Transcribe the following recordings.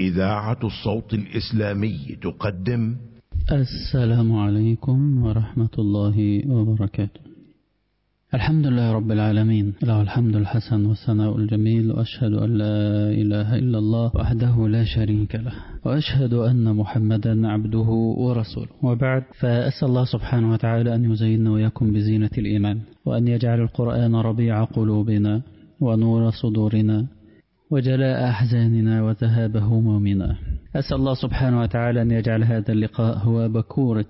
إذاعة الصوت الإسلامي تقدم السلام عليكم ورحمة الله وبركاته الحمد لله رب العالمين له الحمد الحسن والثناء الجميل وأشهد أن لا إله إلا الله وحده لا شريك له وأشهد أن محمدا عبده ورسوله وبعد فأسأل الله سبحانه وتعالى أن يزيننا وإياكم بزينة الإيمان وأن يجعل القرآن ربيع قلوبنا ونور صدورنا وجلاء أحزاننا وذهاب همومنا أسأل الله سبحانه وتعالى أن يجعل هذا اللقاء هو بكورة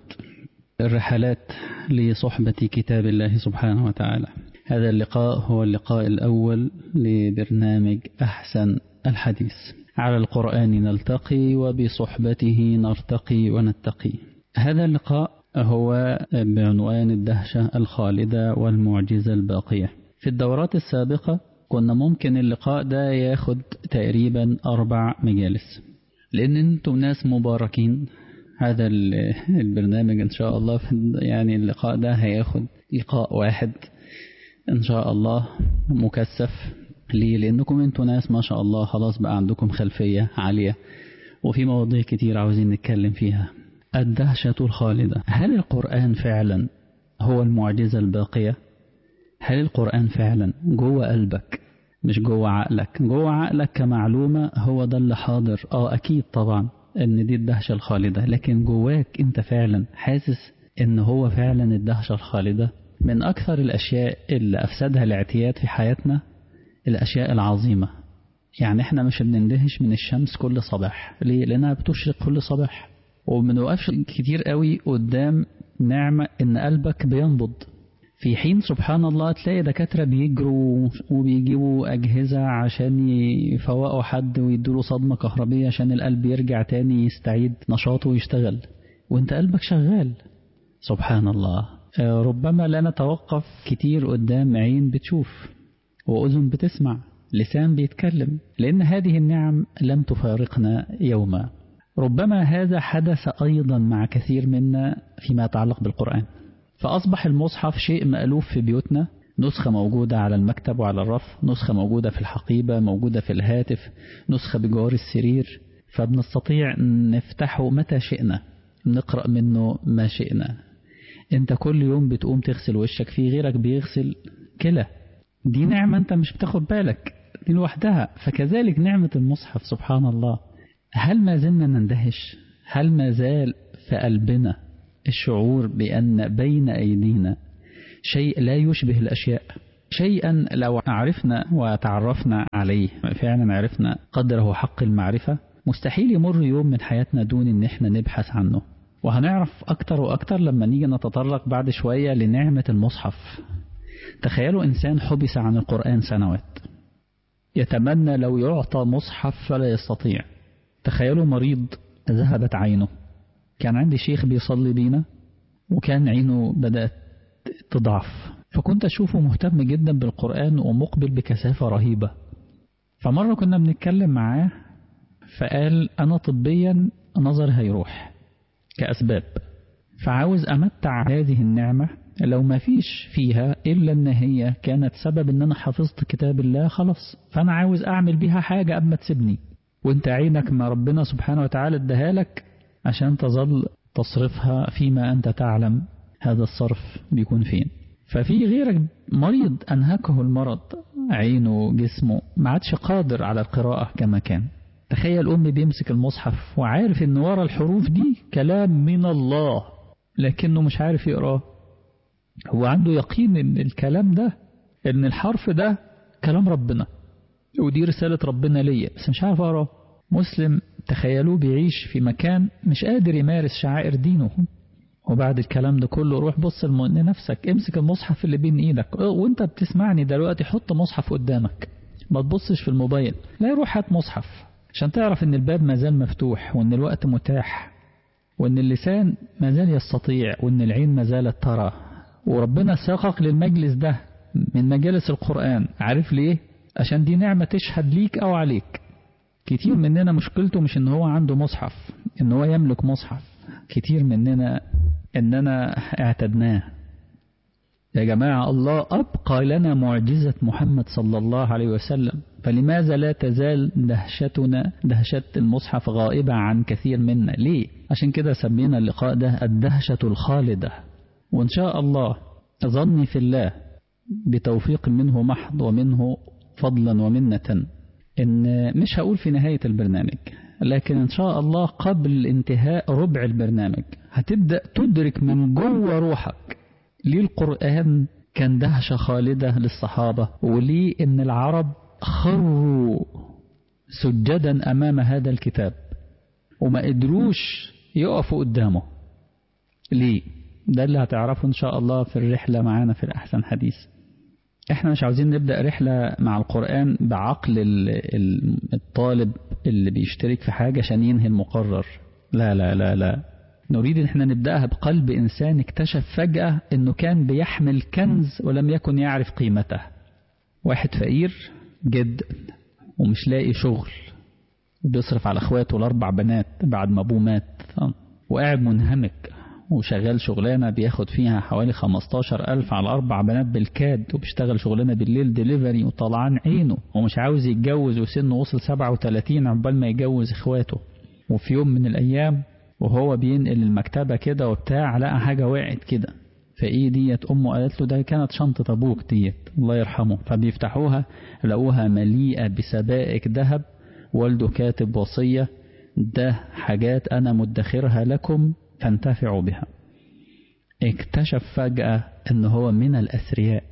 الرحلات لصحبة كتاب الله سبحانه وتعالى هذا اللقاء هو اللقاء الأول لبرنامج أحسن الحديث على القرآن نلتقي وبصحبته نرتقي ونتقي هذا اللقاء هو بعنوان الدهشة الخالدة والمعجزة الباقية في الدورات السابقة كنا ممكن اللقاء ده ياخد تقريبا أربع مجالس لأن أنتم ناس مباركين هذا البرنامج إن شاء الله يعني اللقاء ده هياخد لقاء واحد إن شاء الله مكثف ليه لأنكم أنتم ناس ما شاء الله خلاص بقى عندكم خلفية عالية وفي مواضيع كتير عاوزين نتكلم فيها الدهشة الخالدة هل القرآن فعلا هو المعجزة الباقية هل القرآن فعلا جوه قلبك مش جوه عقلك جوه عقلك كمعلومة هو ده اللي حاضر اه اكيد طبعا ان دي الدهشة الخالدة لكن جواك انت فعلا حاسس ان هو فعلا الدهشة الخالدة من اكثر الاشياء اللي افسدها الاعتياد في حياتنا الاشياء العظيمة يعني احنا مش بنندهش من الشمس كل صباح ليه لانها بتشرق كل صباح ومنوقفش كتير قوي قدام نعمة ان قلبك بينبض في حين سبحان الله تلاقي دكاترة بيجروا وبيجيبوا أجهزة عشان يفوقوا حد ويدوا صدمة كهربية عشان القلب يرجع تاني يستعيد نشاطه ويشتغل وانت قلبك شغال سبحان الله ربما لا نتوقف كتير قدام عين بتشوف وأذن بتسمع لسان بيتكلم لأن هذه النعم لم تفارقنا يوما ربما هذا حدث أيضا مع كثير منا فيما يتعلق بالقرآن فأصبح المصحف شيء مألوف في بيوتنا نسخة موجودة على المكتب وعلى الرف نسخة موجودة في الحقيبة موجودة في الهاتف نسخة بجوار السرير فبنستطيع نفتحه متى شئنا نقرأ منه ما شئنا انت كل يوم بتقوم تغسل وشك في غيرك بيغسل كلى دي نعمة انت مش بتاخد بالك دي لوحدها فكذلك نعمة المصحف سبحان الله هل ما زلنا نندهش هل ما زال في قلبنا الشعور بأن بين أيدينا شيء لا يشبه الأشياء شيئا لو عرفنا وتعرفنا عليه فعلا عرفنا قدره حق المعرفة مستحيل يمر يوم من حياتنا دون ان احنا نبحث عنه وهنعرف أكتر وأكتر لما نيجي نتطرق بعد شوية لنعمة المصحف تخيلوا إنسان حبس عن القرآن سنوات يتمنى لو يعطى مصحف فلا يستطيع تخيلوا مريض ذهبت عينه كان عندي شيخ بيصلي بينا وكان عينه بدأت تضعف فكنت أشوفه مهتم جدا بالقرآن ومقبل بكثافة رهيبة فمرة كنا بنتكلم معاه فقال أنا طبيا نظر هيروح كأسباب فعاوز أمتع هذه النعمة لو ما فيش فيها إلا أن هي كانت سبب أن أنا حفظت كتاب الله خلاص فأنا عاوز أعمل بيها حاجة قبل ما تسيبني وانت عينك ما ربنا سبحانه وتعالى اداها لك عشان تظل تصرفها فيما أنت تعلم هذا الصرف بيكون فين ففي غيرك مريض أنهكه المرض عينه جسمه ما عادش قادر على القراءة كما كان تخيل أم بيمسك المصحف وعارف إن ورا الحروف دي كلام من الله لكنه مش عارف يقراه هو عنده يقين إن الكلام ده إن الحرف ده كلام ربنا ودي رسالة ربنا ليا بس مش عارف أقراه مسلم تخيلوه بيعيش في مكان مش قادر يمارس شعائر دينه وبعد الكلام ده كله روح بص لنفسك امسك المصحف اللي بين ايدك وانت بتسمعني دلوقتي حط مصحف قدامك ما تبصش في الموبايل لا روح هات مصحف عشان تعرف ان الباب ما زال مفتوح وان الوقت متاح وان اللسان ما زال يستطيع وان العين ما زالت ترى وربنا ساقك للمجلس ده من مجالس القرآن عارف ليه عشان دي نعمة تشهد ليك او عليك كتير مننا مشكلته مش ان هو عنده مصحف ان هو يملك مصحف كتير مننا اننا اعتدناه يا جماعة الله أبقى لنا معجزة محمد صلى الله عليه وسلم فلماذا لا تزال دهشتنا دهشة المصحف غائبة عن كثير منا ليه عشان كده سمينا اللقاء ده الدهشة الخالدة وإن شاء الله ظني في الله بتوفيق منه محض ومنه فضلا ومنة إن مش هقول في نهاية البرنامج لكن إن شاء الله قبل انتهاء ربع البرنامج هتبدأ تدرك من جوه روحك ليه القرآن كان دهشة خالدة للصحابة وليه إن العرب خروا سجدا أمام هذا الكتاب وما قدروش يقفوا قدامه ليه ده اللي هتعرفه إن شاء الله في الرحلة معانا في الأحسن حديث احنا مش عاوزين نبدأ رحلة مع القرآن بعقل الطالب اللي بيشترك في حاجة عشان ينهي المقرر لا لا لا لا نريد ان احنا نبدأها بقلب انسان اكتشف فجأة انه كان بيحمل كنز ولم يكن يعرف قيمته واحد فقير جدا ومش لاقي شغل بيصرف على اخواته الاربع بنات بعد ما ابوه مات وقاعد منهمك وشغال شغلانة بياخد فيها حوالي 15 ألف على أربع بنات بالكاد وبيشتغل شغلانة بالليل ديليفري وطلعان عينه ومش عاوز يتجوز وسنه وصل 37 عقبال ما يجوز إخواته وفي يوم من الأيام وهو بينقل المكتبة كده وبتاع لقى حاجة وقعت كده فايه ديت امه قالت له ده كانت شنطة ابوك ديت الله يرحمه فبيفتحوها لقوها مليئة بسبائك ذهب والده كاتب وصية ده حاجات انا مدخرها لكم فانتفعوا بها اكتشف فجأة ان هو من الاثرياء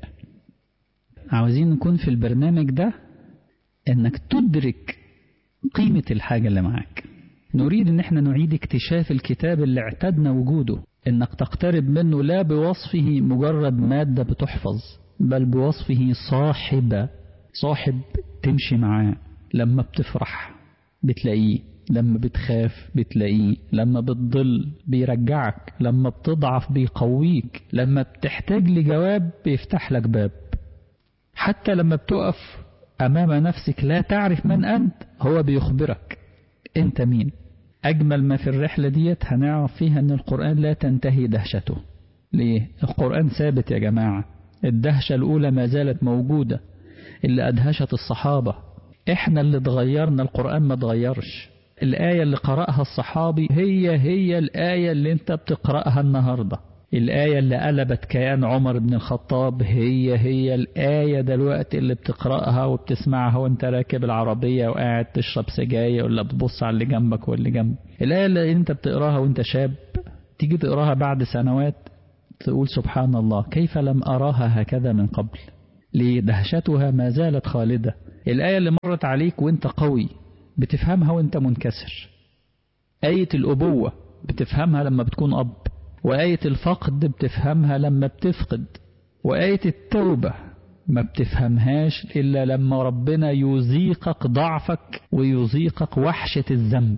عاوزين نكون في البرنامج ده انك تدرك قيمة الحاجة اللي معاك نريد ان احنا نعيد اكتشاف الكتاب اللي اعتدنا وجوده انك تقترب منه لا بوصفه مجرد مادة بتحفظ بل بوصفه صاحب صاحب تمشي معاه لما بتفرح بتلاقيه لما بتخاف بتلاقيه لما بتضل بيرجعك لما بتضعف بيقويك لما بتحتاج لجواب بيفتح لك باب حتى لما بتقف أمام نفسك لا تعرف من أنت هو بيخبرك أنت مين أجمل ما في الرحلة ديت هنعرف فيها أن القرآن لا تنتهي دهشته ليه؟ القرآن ثابت يا جماعة الدهشة الأولى ما زالت موجودة اللي أدهشت الصحابة إحنا اللي اتغيرنا القرآن ما اتغيرش الآية اللي قرأها الصحابي هي هي الآية اللي انت بتقرأها النهاردة الآية اللي قلبت كيان عمر بن الخطاب هي هي الآية دلوقتي اللي بتقرأها وبتسمعها وانت راكب العربية وقاعد تشرب سجاير ولا بتبص على اللي جنبك واللي جنبك الآية اللي انت بتقراها وانت شاب تيجي تقراها بعد سنوات تقول سبحان الله كيف لم أراها هكذا من قبل لدهشتها ما زالت خالدة الآية اللي مرت عليك وانت قوي بتفهمها وانت منكسر آية الأبوة بتفهمها لما بتكون أب وآية الفقد بتفهمها لما بتفقد وآية التوبة ما بتفهمهاش إلا لما ربنا يذيقك ضعفك ويذيقك وحشة الذنب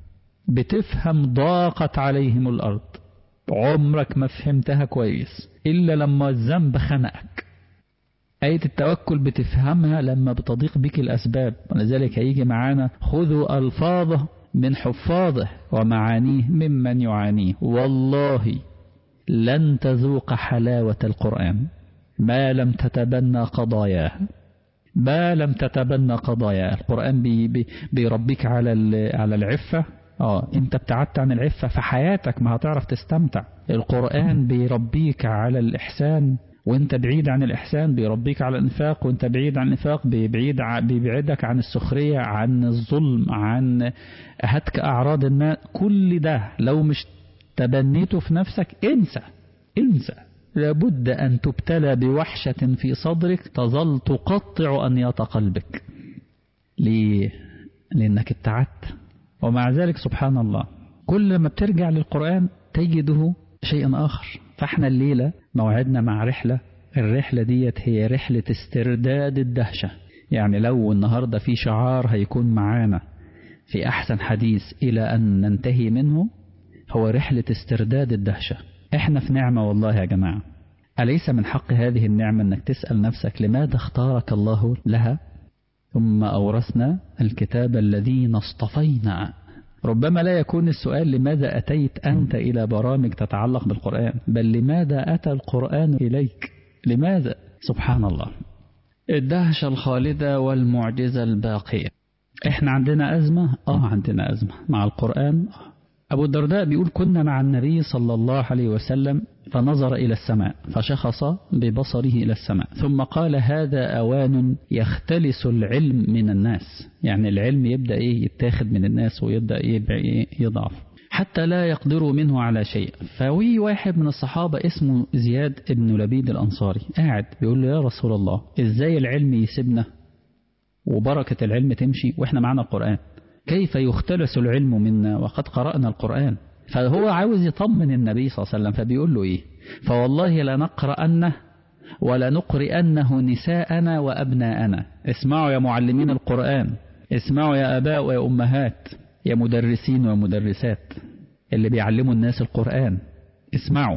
بتفهم ضاقت عليهم الأرض عمرك ما فهمتها كويس إلا لما الذنب خنقك آية التوكل بتفهمها لما بتضيق بك الأسباب ولذلك هيجي معانا خذوا ألفاظه من حفاظه ومعانيه ممن يعانيه والله لن تذوق حلاوة القرآن ما لم تتبنى قضاياه ما لم تتبنى قضاياه القرآن بي بي بيربيك على على العفة اه انت ابتعدت عن العفة في حياتك ما هتعرف تستمتع القرآن بيربيك على الإحسان وانت بعيد عن الإحسان بيربيك على الإنفاق وانت بعيد عن الإنفاق بيبعيد بيبعدك عن السخرية عن الظلم عن هتك أعراض الناس كل ده لو مش تبنيته في نفسك انسى انسى لابد أن تبتلى بوحشة في صدرك تظل تقطع أنياط قلبك ليه؟ لأنك ابتعدت ومع ذلك سبحان الله كل ما بترجع للقرآن تجده شيئا آخر فاحنا الليلة موعدنا مع رحلة الرحلة ديت هي رحلة استرداد الدهشة يعني لو النهاردة في شعار هيكون معانا في أحسن حديث إلى أن ننتهي منه هو رحلة استرداد الدهشة احنا في نعمة والله يا جماعة أليس من حق هذه النعمة أنك تسأل نفسك لماذا اختارك الله لها ثم أورثنا الكتاب الذين اصطفينا ربما لا يكون السؤال لماذا أتيت أنت إلى برامج تتعلق بالقرآن بل لماذا أتى القرآن إليك لماذا سبحان الله الدهشة الخالدة والمعجزة الباقية احنا عندنا أزمة اه عندنا أزمة مع القرآن أبو الدرداء بيقول كنا مع النبي صلى الله عليه وسلم فنظر إلى السماء فشخص ببصره إلى السماء ثم قال هذا أوان يختلس العلم من الناس يعني العلم يبدأ إيه يتاخد من الناس ويبدأ إيه يضعف حتى لا يقدروا منه على شيء فوي واحد من الصحابة اسمه زياد بن لبيد الأنصاري قاعد بيقول له يا رسول الله إزاي العلم يسيبنا وبركة العلم تمشي وإحنا معنا القرآن كيف يختلس العلم منا وقد قرأنا القرآن فهو عاوز يطمن النبي صلى الله عليه وسلم فبيقول له إيه فوالله لنقرأنه ولنقرئنه نساءنا وأبناءنا اسمعوا يا معلمين القرآن اسمعوا يا أباء ويا أمهات يا مدرسين ومدرسات اللي بيعلموا الناس القرآن اسمعوا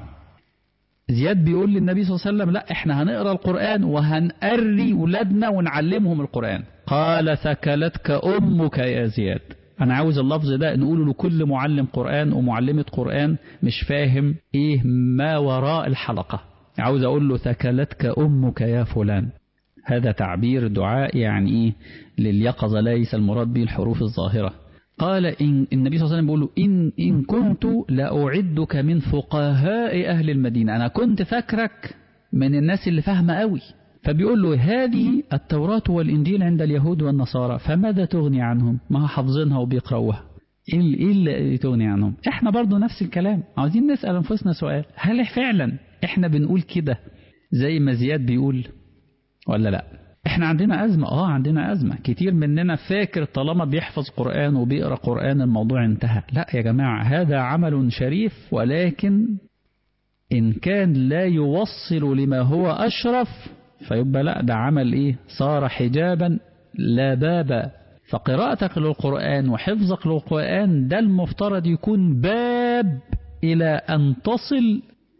زياد بيقول للنبي صلى الله عليه وسلم لا احنا هنقرا القرآن وهنقري ولادنا ونعلمهم القرآن قال ثكلتك أمك يا زياد أنا عاوز اللفظ ده نقوله لكل معلم قرآن ومعلمة قرآن مش فاهم إيه ما وراء الحلقة عاوز أقول له ثكلتك أمك يا فلان هذا تعبير دعاء يعني إيه لليقظة ليس المراد به الحروف الظاهرة قال إن النبي صلى الله عليه وسلم بيقول له إن, إن كنت لأعدك من فقهاء أهل المدينة أنا كنت فاكرك من الناس اللي فاهمة قوي فبيقول له هذه التوراة والإنجيل عند اليهود والنصارى فماذا تغني عنهم ما حافظينها وبيقرأوها إيه اللي تغني عنهم احنا برضو نفس الكلام عاوزين نسأل أنفسنا سؤال هل فعلا احنا بنقول كده زي ما زياد بيقول ولا لا احنا عندنا أزمة اه عندنا أزمة كتير مننا فاكر طالما بيحفظ قرآن وبيقرأ قرآن الموضوع انتهى لا يا جماعة هذا عمل شريف ولكن إن كان لا يوصل لما هو أشرف فيبقى لا ده عمل إيه صار حجابا لا باب فقراءتك للقرآن وحفظك للقرآن ده المفترض يكون باب إلى أن تصل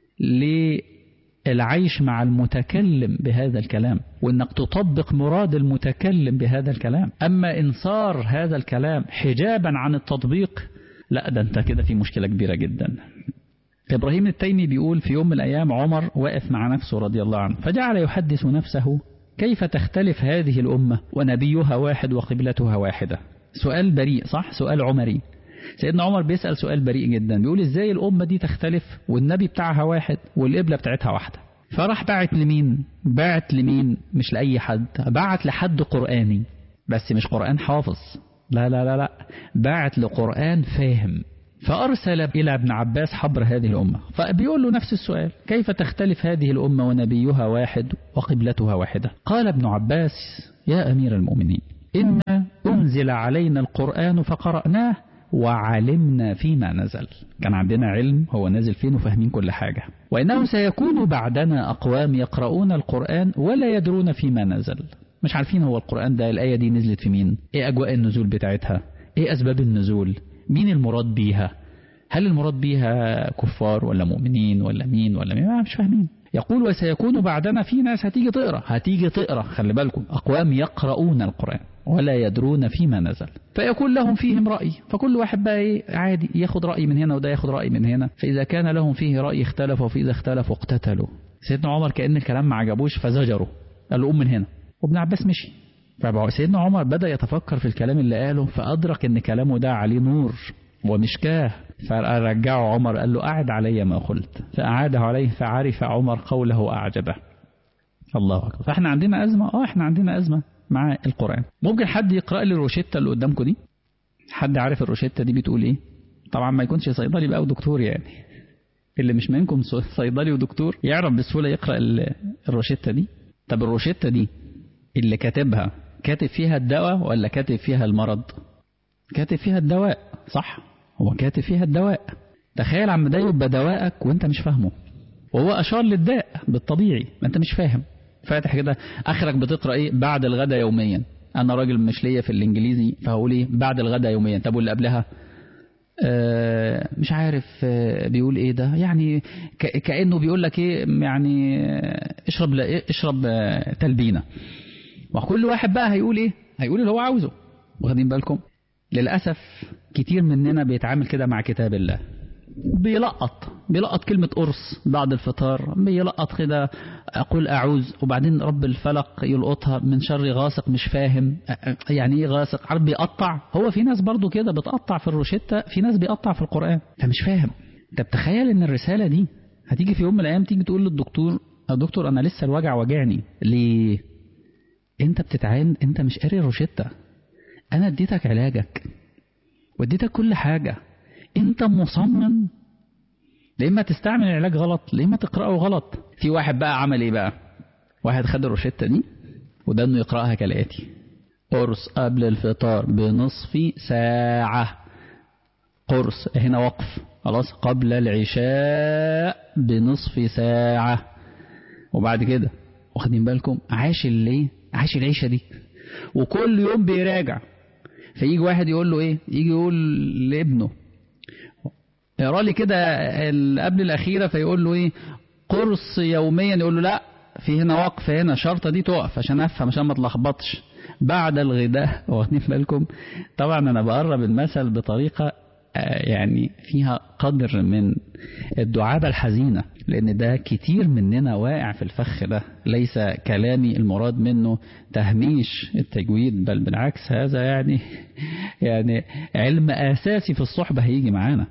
للعيش مع المتكلم بهذا الكلام وإنك تطبق مراد المتكلم بهذا الكلام أما إن صار هذا الكلام حجابا عن التطبيق لا ده أنت كده في مشكلة كبيرة جدا إبراهيم التيمي بيقول في يوم من الأيام عمر واقف مع نفسه رضي الله عنه فجعل يحدث نفسه كيف تختلف هذه الأمة ونبيها واحد وقبلتها واحدة سؤال بريء صح سؤال عمري سيدنا عمر بيسأل سؤال بريء جدا بيقول ازاي الأمة دي تختلف والنبي بتاعها واحد والقبلة بتاعتها واحدة فراح بعت لمين بعت لمين مش لأي حد بعت لحد قرآني بس مش قرآن حافظ لا لا لا لا بعت لقرآن فاهم فأرسل إلى ابن عباس حبر هذه الأمة فبيقول له نفس السؤال كيف تختلف هذه الأمة ونبيها واحد وقبلتها واحدة قال ابن عباس يا أمير المؤمنين إن أنزل علينا القرآن فقرأناه وعلمنا فيما نزل كان عندنا علم هو نازل فين وفاهمين كل حاجة وإنه سيكون بعدنا أقوام يقرؤون القرآن ولا يدرون فيما نزل مش عارفين هو القرآن ده الآية دي نزلت في مين إيه أجواء النزول بتاعتها إيه أسباب النزول مين المراد بيها هل المراد بيها كفار ولا مؤمنين ولا مين ولا مين مش فاهمين يقول وسيكون بعدنا في ناس هتيجي تقرا هتيجي تقرا خلي بالكم اقوام يقرؤون القران ولا يدرون فيما نزل فيكون لهم فيهم رأي فكل واحد بقى ايه عادي ياخد رأي من هنا وده ياخد رأي من هنا فإذا كان لهم فيه رأي اختلفوا فإذا اختلفوا اقتتلوا سيدنا عمر كأن الكلام ما عجبوش فزجروا قال له قوم من هنا وابن عباس مشي فسيدنا عمر بدأ يتفكر في الكلام اللي قاله فأدرك ان كلامه ده عليه نور ومشكاه فرجعه عمر قال له أعد علي ما قلت فأعاده عليه فعرف عمر قوله أعجبه الله أكبر فإحنا عندنا أزمة آه إحنا عندنا أزمة مع القرآن ممكن حد يقرأ لي الروشتة اللي قدامكم دي حد عارف الروشتة دي بتقول إيه طبعا ما يكونش صيدلي بقى ودكتور يعني اللي مش منكم صيدلي ودكتور يعرف بسهولة يقرأ الروشتة دي طب الروشتة دي اللي كاتبها كاتب فيها الدواء ولا كاتب فيها المرض كاتب فيها الدواء صح هو كاتب فيها الدواء تخيل عم ده يبقى دواءك وانت مش فاهمه وهو أشار للداء بالطبيعي ما انت مش فاهم فاتح كده اخرك بتقرا ايه بعد الغداء يوميا انا راجل مش ليا في الانجليزي فهقول ايه بعد الغداء يوميا طب واللي قبلها آه مش عارف آه بيقول ايه ده يعني كانه بيقول لك ايه يعني اشرب اشرب آه تلبينه وكل واحد بقى هيقول ايه هيقول اللي هو عاوزه واخدين بالكم للاسف كتير مننا بيتعامل كده مع كتاب الله بيلقط بيلقط كلمة قرص بعد الفطار بيلقط كده أقول أعوذ وبعدين رب الفلق يلقطها من شر غاسق مش فاهم يعني إيه غاسق عارف بيقطع هو في ناس برضو كده بتقطع في الروشتة في ناس بيقطع في القرآن فمش فاهم طب تخيل إن الرسالة دي هتيجي في يوم من الأيام تيجي تقول للدكتور يا دكتور أنا لسه الوجع وجعني ليه؟ أنت بتتعين أنت مش قاري الروشتة أنا اديتك علاجك واديتك كل حاجة أنت مصمم لا إما تستعمل العلاج غلط لا إما تقرأه غلط في واحد بقى عمل إيه بقى واحد خد الروشتة دي وده إنه يقرأها كالآتي قرص قبل الفطار بنصف ساعة قرص هنا وقف خلاص قبل العشاء بنصف ساعة وبعد كده واخدين بالكم عاش اللي عاش العيشة دي وكل يوم بيراجع فيجي واحد يقول له ايه يجي يقول لابنه اقرا لي كده قبل الاخيره فيقول له ايه قرص يوميا يقول له لا في هنا وقف هنا شرطه دي تقف عشان افهم عشان ما اتلخبطش بعد الغداء واخدين بالكم طبعا انا بقرب المثل بطريقه يعني فيها قدر من الدعابة الحزينة لأن ده كتير مننا واقع في الفخ ده ليس كلامي المراد منه تهميش التجويد بل بالعكس هذا يعني يعني علم أساسي في الصحبة هيجي معانا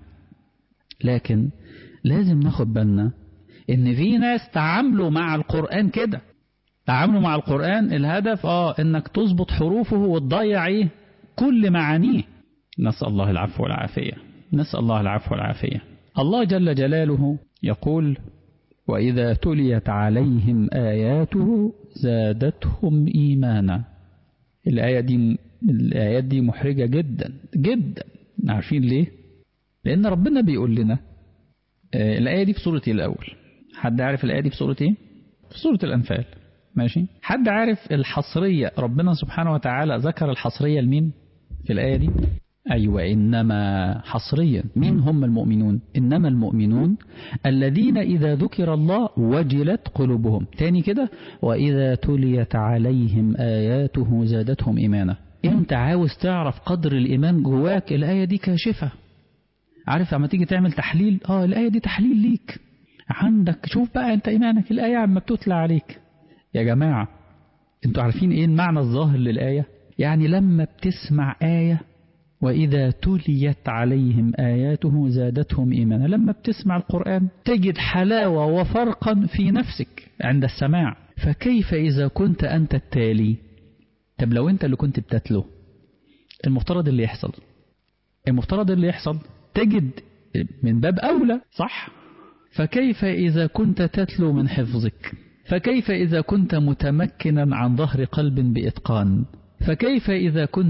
لكن لازم ناخد بالنا إن في ناس تعاملوا مع القرآن كده تعاملوا مع القرآن الهدف اه انك تظبط حروفه وتضيع ايه كل معانيه نسأل الله العفو والعافية نسأل الله العفو والعافية الله جل جلاله يقول وإذا تليت عليهم آياته زادتهم إيمانا الآية دي الآيات دي محرجة جدا جدا عارفين ليه لأن ربنا بيقول لنا الآية دي في سورة الأول حد عارف الآية دي في سورة إيه في سورة الأنفال ماشي حد عارف الحصرية ربنا سبحانه وتعالى ذكر الحصرية لمين في الآية دي أيوة إنما حصريا مين هم المؤمنون إنما المؤمنون الذين إذا ذكر الله وجلت قلوبهم تاني كده وإذا تليت عليهم آياته زادتهم إيمانا أنت عاوز تعرف قدر الإيمان جواك الآية دي كاشفة عارف لما تيجي تعمل تحليل آه الآية دي تحليل ليك عندك شوف بقى أنت إيمانك الآية عم بتتلى عليك يا جماعة أنتوا عارفين إيه المعنى الظاهر للآية يعني لما بتسمع آية وإذا تليت عليهم آياته زادتهم إيمانا لما بتسمع القرآن تجد حلاوة وفرقا في نفسك عند السماع فكيف إذا كنت أنت التالي طب لو أنت اللي كنت بتتلو المفترض اللي يحصل المفترض اللي يحصل تجد من باب أولى صح فكيف إذا كنت تتلو من حفظك فكيف إذا كنت متمكنا عن ظهر قلب بإتقان فكيف إذا كنت